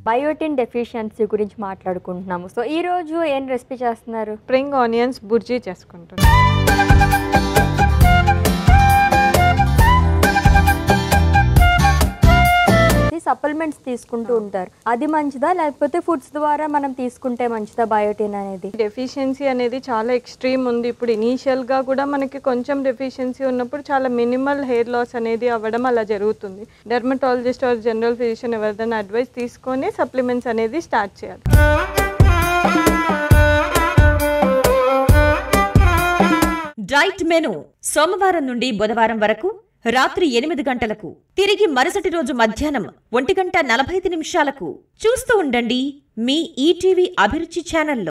biotin deficiency గురించి మాట్లాడుకుంటున్నాము so ఈ రోజు ఏం రెసిపీ చేస్తున్నారు స్ప్రింగ్ ఆనియన్స్ బుర్జీ చేసుకుంటాను సప్లిమెంట్స్ తీసుకుంటూ ఉంటారు అది మంచిదా లేకపోతే ఫుడ్స్ ద్వారా మనం తీసుకుంటే మంచిదా బయోటిన్ అనేది డెఫిషియన్సీ అనేది చాలా ఎక్స్ట్రీమ్ ఉంది ఇప్పుడు ఇనీషియల్గా కూడా మనకి కొంచెం డెఫిషియన్సీ ఉన్నప్పుడు చాలా మినిమల్ హెయిర్ లాస్ అనేది అవ్వడం అలా జరుగుతుంది డెర్మటాలజిస్ట్ ఆర్ జనరల్ ఫిజిషియన్ ఎవరిదైనా అడ్వైస్ తీసుకొని సప్లిమెంట్స్ అనేది స్టార్ట్ చేయాలి డైట్ మెను సోమవారం నుండి బుధవారం వరకు రాత్రి ఎనిమిది గంటలకు తిరిగి మరుసటి రోజు మధ్యాహ్నం ఒంటి గంట నలభై ఐదు నిమిషాలకు చూస్తూ ఉండండి మీ ఈటీవీ అభిరుచి ఛానల్లో